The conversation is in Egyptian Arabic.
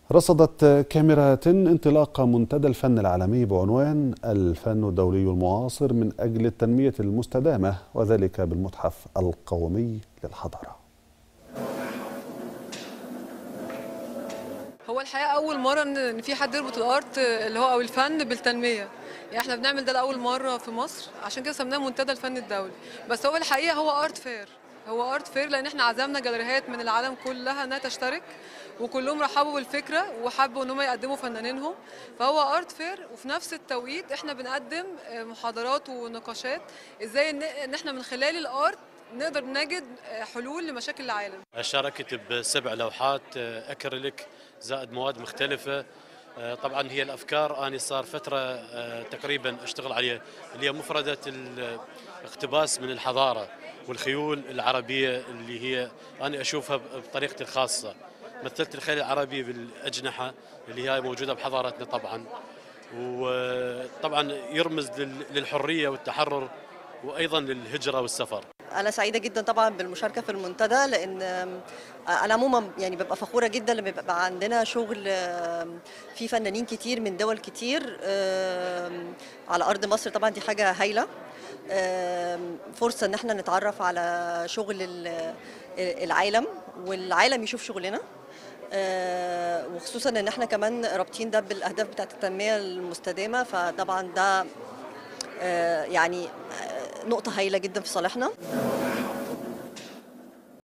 رصدت كاميرات انطلاق منتدى الفن العالمي بعنوان الفن الدولي المعاصر من أجل التنمية المستدامة وذلك بالمتحف القومي للحضارة هو الحقيقه اول مره ان في حد يربط الارت اللي هو او الفن بالتنميه يعني احنا بنعمل ده لاول مره في مصر عشان كده سميناه منتدى الفن الدولي بس هو الحقيقه هو ارت فير هو ارت فير لان احنا عزمنا جاليريات من العالم كلها انها تشترك وكلهم رحبوا بالفكره وحبوا ان هم يقدموا فنانينهم فهو ارت فير وفي نفس التوقيت احنا بنقدم محاضرات ونقاشات ازاي ان احنا من خلال الارت نقدر نجد حلول لمشاكل العالم شاركت بسبع لوحات اكريليك زائد مواد مختلفه طبعا هي الافكار انا صار فتره تقريبا اشتغل عليها اللي هي مفرده الاقتباس من الحضاره والخيول العربيه اللي هي انا اشوفها بطريقتي الخاصه مثلت الخيل العربي بالاجنحه اللي هي موجوده بحضارتنا طبعا وطبعا يرمز للحريه والتحرر وايضا للهجره والسفر انا سعيده جدا طبعا بالمشاركه في المنتدى لان انا عموما يعني ببقى فخوره جدا لما بيبقى عندنا شغل في فنانين كتير من دول كتير على ارض مصر طبعا دي حاجه هايله فرصه ان احنا نتعرف على شغل العالم والعالم يشوف شغلنا وخصوصا ان احنا كمان رابطين ده بالاهداف بتاعه التنميه المستدامه فطبعا ده يعني نقطه هايله جدا في صالحنا